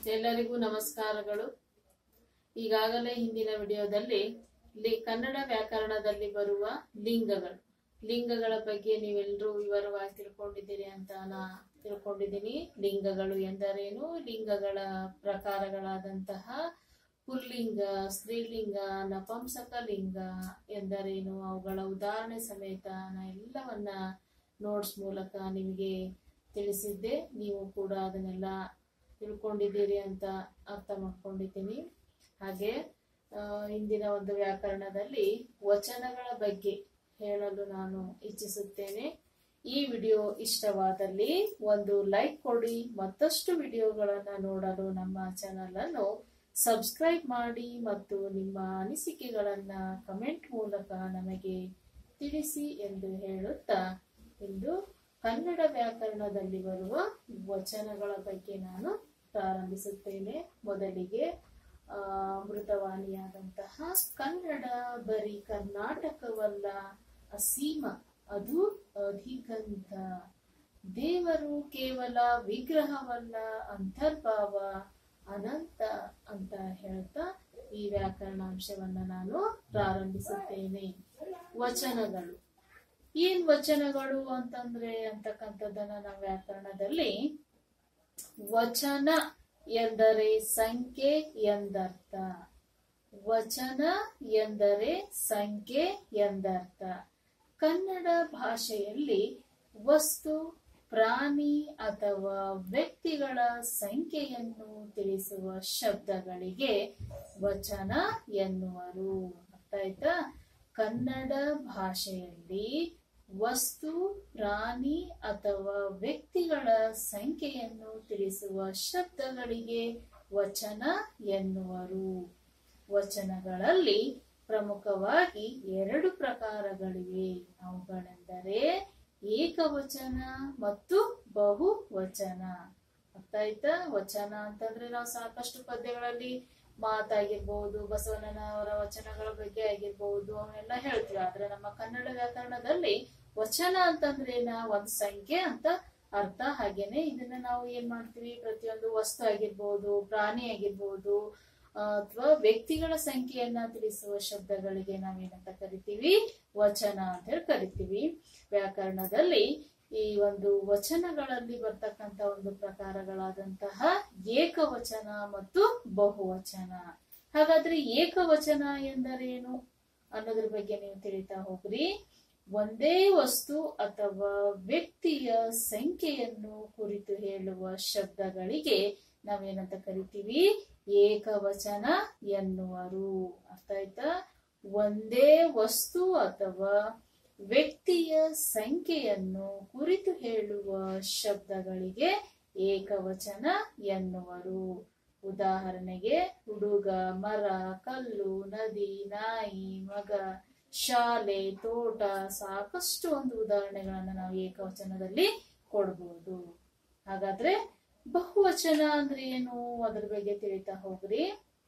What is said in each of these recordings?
ಎಲ್ಲರಿಗೂ ನಮಸ್ಕಾರಗಳು ಈಗಾಗಲೇ ಹಿಂದಿನ ವಿಡಿಯೋದಲ್ಲಿ ಲಿ ಕನ್ನಡ ವ್ಯಾಕರಣದಲ್ಲಿ ಬರುವ ಲಿಂಗಗಳು ಲಿಂಗಗಳ ಬಗ್ಗೆ ನೀವೆಲ್ಲರೂ ವಿವರವಾಗಿ ತಿಳ್ಕೊಂಡಿದ್ದೀರಿ ಅಂತ ನಾ ತಿಳ್ಕೊಂಡಿದ್ದೀನಿ ಲಿಂಗಗಳು ಎಂದರೇನು ಲಿಂಗಗಳ ಪ್ರಕಾರಗಳಾದಂತಹ ಪುಲ್ಲಿಂಗ ಸ್ತ್ರೀಲಿಂಗ ನಪಂಸಕ ಲಿಂಗ ಎಂದರೇನು ಅವುಗಳ ಉದಾಹರಣೆ ಸಮೇತ ನಾ ಎಲ್ಲವನ್ನ ನೋಟ್ಸ್ ಮೂಲಕ ನಿಮಗೆ ತಿಳಿಸಿದ್ದೆ ನೀವು ಕೂಡ ಅದನ್ನೆಲ್ಲ ತಿಳ್ಕೊಂಡಿದ್ದೀರಿ ಅಂತ ಅರ್ಥ ಮಾಡ್ಕೊಂಡಿದ್ದೀನಿ ಹಾಗೆ ಆ, ಇಂದಿನ ಒಂದು ವ್ಯಾಕರಣದಲ್ಲಿ ವಚನಗಳ ಬಗ್ಗೆ ಹೇಳಲು ನಾನು ಇಚ್ಛಿಸುತ್ತೇನೆ ಈ ವಿಡಿಯೋ ಇಷ್ಟವಾದಲ್ಲಿ ಒಂದು ಲೈಕ್ ಕೊಡಿ ಮತ್ತಷ್ಟು ವಿಡಿಯೋಗಳನ್ನು ನೋಡಲು ನಮ್ಮ ಚಾನಲ್ ಅನ್ನು ಸಬ್ಸ್ಕ್ರೈಬ್ ಮಾಡಿ ಮತ್ತು ನಿಮ್ಮ ಅನಿಸಿಕೆಗಳನ್ನ ಕಮೆಂಟ್ ಮೂಲಕ ನಮಗೆ ತಿಳಿಸಿ ಎಂದು ಹೇಳುತ್ತಾ ಇಂದು ಕನ್ನಡ ವ್ಯಾಕರಣದಲ್ಲಿ ಬರುವ ವಚನಗಳ ಬಗ್ಗೆ ನಾನು ಪ್ರಾರಂಭಿಸುತ್ತೇನೆ ಮೊದಲಿಗೆ ಆ, ಅಮೃತವಾಣಿಯಾದಂತಹ ಕನ್ನಡ ಬರೀ ಕರ್ನಾಟಕವಲ್ಲ ಅಸೀಮ ಅದು ಅಧಿಗಂತ ದೇವರು ಕೇವಲ ವಿಗ್ರಹವಲ್ಲ ಅಂತರ್ಭಾವ ಅನಂತ ಅಂತ ಹೇಳ್ತಾ ಈ ವ್ಯಾಕರಣಾಂಶವನ್ನ ನಾನು ಪ್ರಾರಂಭಿಸುತ್ತೇನೆ ವಚನಗಳು ಏನ್ ವಚನಗಳು ಅಂತಂದ್ರೆ ಅಂತಕ್ಕಂಥದ್ದನ್ನ ನಾವು ವ್ಯಾಕರಣದಲ್ಲಿ ವಚನ ಎಂದರೆ ಸಂಖ್ಯೆ ಎಂದರ್ಥ ವಚನ ಎಂದರೆ ಸಂಖ್ಯೆ ಎಂದರ್ಥ ಕನ್ನಡ ಭಾಷೆಯಲ್ಲಿ ವಸ್ತು ಪ್ರಾಣಿ ಅಥವಾ ವ್ಯಕ್ತಿಗಳ ಸಂಖ್ಯೆಯನ್ನು ತಿಳಿಸುವ ಶಬ್ದಗಳಿಗೆ ವಚನ ಎನ್ನುವರು ಅರ್ಥ ಆಯ್ತಾ ಕನ್ನಡ ಭಾಷೆಯಲ್ಲಿ ವಸ್ತು ಪ್ರಾಣಿ ಅಥವಾ ವ್ಯಕ್ತಿಗಳ ಸಂಖ್ಯೆಯನ್ನು ತಿಳಿಸುವ ಶಬ್ದಗಳಿಗೆ ವಚನ ಎನ್ನುವರು ವಚನಗಳಲ್ಲಿ ಪ್ರಮುಖವಾಗಿ ಎರಡು ಪ್ರಕಾರಗಳಿವೆ ಅವುಗಳೆಂದರೆ ಏಕವಚನ ಮತ್ತು ಬಹುವಚನ ಅರ್ಥ ಆಯ್ತಾ ವಚನ ಅಂತಂದ್ರೆ ನಾವು ಸಾಕಷ್ಟು ಪದ್ಯಗಳಲ್ಲಿ ಮಾತಾಗಿರ್ಬಹುದು ಬಸವಣ್ಣನವರ ವಚನಗಳ ಬಗ್ಗೆ ಆಗಿರ್ಬಹುದು ಅವನ್ನೆಲ್ಲ ಹೇಳ್ತೀವಿ ಆದ್ರೆ ನಮ್ಮ ಕನ್ನಡ ವ್ಯಾಕರಣದಲ್ಲಿ ವಚನ ಅಂತಂದ್ರೆ ನಾ ಒಂದ್ ಸಂಖ್ಯೆ ಅಂತ ಅರ್ಥ ಹಾಗೇನೆ ಇದನ್ನ ನಾವು ಏನ್ ಮಾಡ್ತೀವಿ ಪ್ರತಿಯೊಂದು ವಸ್ತು ಆಗಿರ್ಬಹುದು ಪ್ರಾಣಿ ಆಗಿರ್ಬಹುದು ಅಥವಾ ವ್ಯಕ್ತಿಗಳ ಸಂಖ್ಯೆಯನ್ನ ತಿಳಿಸುವ ಶಬ್ದಗಳಿಗೆ ನಾವೇನಂತ ಕರಿತೀವಿ ವಚನ ಅಂತ ಹೇಳಿ ಕರಿತೀವಿ ವ್ಯಾಕರಣದಲ್ಲಿ ಈ ಒಂದು ವಚನಗಳಲ್ಲಿ ಬರ್ತಕ್ಕಂತ ಒಂದು ಪ್ರಕಾರಗಳಾದಂತಹ ಏಕವಚನ ಮತ್ತು ಬಹುವಚನ ಹಾಗಾದ್ರೆ ಏಕವಚನ ಎಂದರೇನು ಅನ್ನೋದ್ರ ಬಗ್ಗೆ ನೀವು ತಿಳಿತಾ ಹೋಗ್ರಿ ಒಂದೇ ವಸ್ತು ಅಥವಾ ವ್ಯಕ್ತಿಯ ಸಂಖ್ಯೆಯನ್ನು ಕುರಿತು ಹೇಳುವ ಶಬ್ದಗಳಿಗೆ ನಾವೇನಂತ ಕರಿತೀವಿ ಏಕವಚನ ಎನ್ನುವರು ಅರ್ಥ ಆಯ್ತಾ ಒಂದೇ ವಸ್ತು ಅಥವಾ ವ್ಯಕ್ತಿಯ ಸಂಖ್ಯೆಯನ್ನು ಕುರಿತು ಹೇಳುವ ಶಬ್ದಗಳಿಗೆ ಏಕವಚನ ಎನ್ನುವರು ಉದಾಹರಣೆಗೆ ಹುಡುಗ ಮರ ಕಲ್ಲು ನದಿ ನಾಯಿ ಮಗ ಶಾಲೆ ತೋಟ ಸಾಕಷ್ಟು ಒಂದು ಉದಾಹರಣೆಗಳನ್ನ ನಾವು ಏಕವಚನದಲ್ಲಿ ಕೊಡ್ಬೋದು ಹಾಗಾದ್ರೆ ಬಹುವಚನ ಅಂದ್ರೆ ಏನು ಅದ್ರ ಬಗ್ಗೆ ತಿಳಿತಾ ಹೋಗ್ರಿ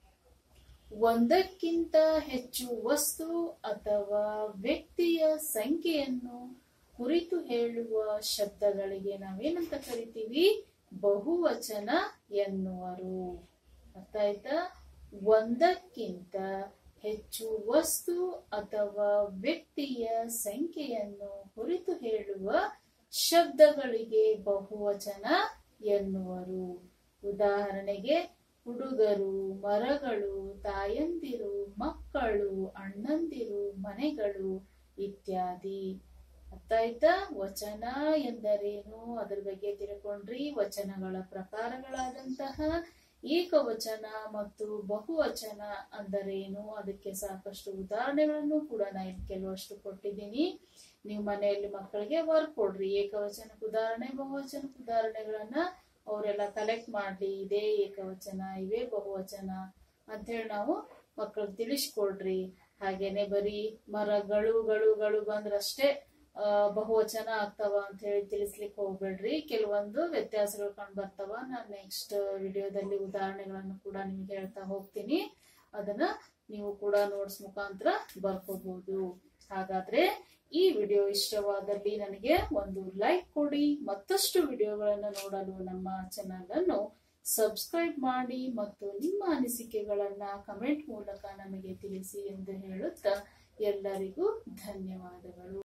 ಒಂದಕ್ಕಿಂತ ಹೆಚ್ಚು ವಸ್ತು ಅಥವಾ ವ್ಯಕ್ತಿಯ ಸಂಖ್ಯೆಯನ್ನು ಕುರಿತು ಹೇಳುವ ಶಬ್ದಗಳಿಗೆ ನಾವೇನಂತ ಕರಿತೀವಿ ಬಹುವಚನ ಎನ್ನುವರು ಅರ್ಥ ಆಯ್ತಾ ಒಂದಕ್ಕಿಂತ ಹೆಚ್ಚು ವಸ್ತು ಅಥವಾ ವ್ಯಕ್ತಿಯ ಸಂಖ್ಯೆಯನ್ನು ಕುರಿತು ಹೇಳುವ ಶಬ್ದಗಳಿಗೆ ಬಹುವಚನ ಎನ್ನುವರು ಉದಾಹರಣೆಗೆ ಹುಡುಗರು ಮರಗಳು ತಾಯಂದಿರು ಮಕ್ಕಳು ಅಣ್ಣಂದಿರು ಮನೆಗಳು ಇತ್ಯಾದಿ ಅರ್ಥ ಆಯ್ತಾ ವಚನ ಎಂದರೇನು ಅದ್ರ ಬಗ್ಗೆ ತಿಳ್ಕೊಂಡ್ರಿ ವಚನಗಳ ಪ್ರಕಾರಗಳಾದಂತಹ ಏಕವಚನ ಮತ್ತು ಬಹುವಚನ ಅಂದರೇನು ಅದಕ್ಕೆ ಸಾಕಷ್ಟು ಉದಾಹರಣೆಗಳನ್ನು ಕೂಡ ನಾನು ಇಲ್ಲಿ ಕೆಲವಷ್ಟು ಕೊಟ್ಟಿದ್ದೀನಿ ನೀವು ಮನೆಯಲ್ಲಿ ಮಕ್ಕಳಿಗೆ ವರ್ಕ್ ಕೊಡ್ರಿ ಏಕವಚನಕ್ಕೆ ಉದಾಹರಣೆ ಬಹುವಚನಕ್ಕೆ ಉದಾಹರಣೆಗಳನ್ನ ಅವರೆಲ್ಲ ಕಲೆಕ್ಟ್ ಮಾಡ್ಲಿ ಇದೇ ಏಕವಚನ ಇವೇ ಬಹುವಚನ ಅಂತ ಹೇಳಿ ನಾವು ಮಕ್ಕಳಿಗೆ ತಿಳಿಸ್ಕೊಡ್ರಿ ಹಾಗೇನೆ ಬರೀ ಮರಗಳು ಗಳು ಗಳು ಬಂದ್ರಷ್ಟೇ ಆ, ಬಹುವಚನ ಆಗ್ತಾವ ಅಂತ ಹೇಳಿ ತಿಳಿಸ್ಲಿಕ್ಕೆ ಹೋಗ್ಬೇಡ್ರಿ ಕೆಲವೊಂದು ವ್ಯತ್ಯಾಸಗಳು ಕಂಡು ಬರ್ತಾವ ನಾನು ನೆಕ್ಸ್ಟ್ ವಿಡಿಯೋದಲ್ಲಿ ಉದಾಹರಣೆಗಳನ್ನು ಕೂಡ ನಿಮ್ಗೆ ಹೇಳ್ತಾ ಹೋಗ್ತೀನಿ ಅದನ್ನ ನೀವು ಕೂಡ ನೋಟ್ಸ್ ಮುಖಾಂತರ ಬರ್ಕೋಬಹುದು ಹಾಗಾದ್ರೆ ಈ ವಿಡಿಯೋ ಇಷ್ಟವಾದಲ್ಲಿ ನನಗೆ ಒಂದು ಲೈಕ್ ಕೊಡಿ ಮತ್ತಷ್ಟು ವಿಡಿಯೋಗಳನ್ನು ನೋಡಲು ನಮ್ಮ ಚಾನಲ್ ಅನ್ನು ಸಬ್ಸ್ಕ್ರೈಬ್ ಮಾಡಿ ಮತ್ತು ನಿಮ್ಮ ಅನಿಸಿಕೆಗಳನ್ನ ಕಮೆಂಟ್ ಮೂಲಕ ನಮಗೆ ತಿಳಿಸಿ ಎಂದು ಹೇಳುತ್ತಾ ಎಲ್ಲರಿಗೂ ಧನ್ಯವಾದಗಳು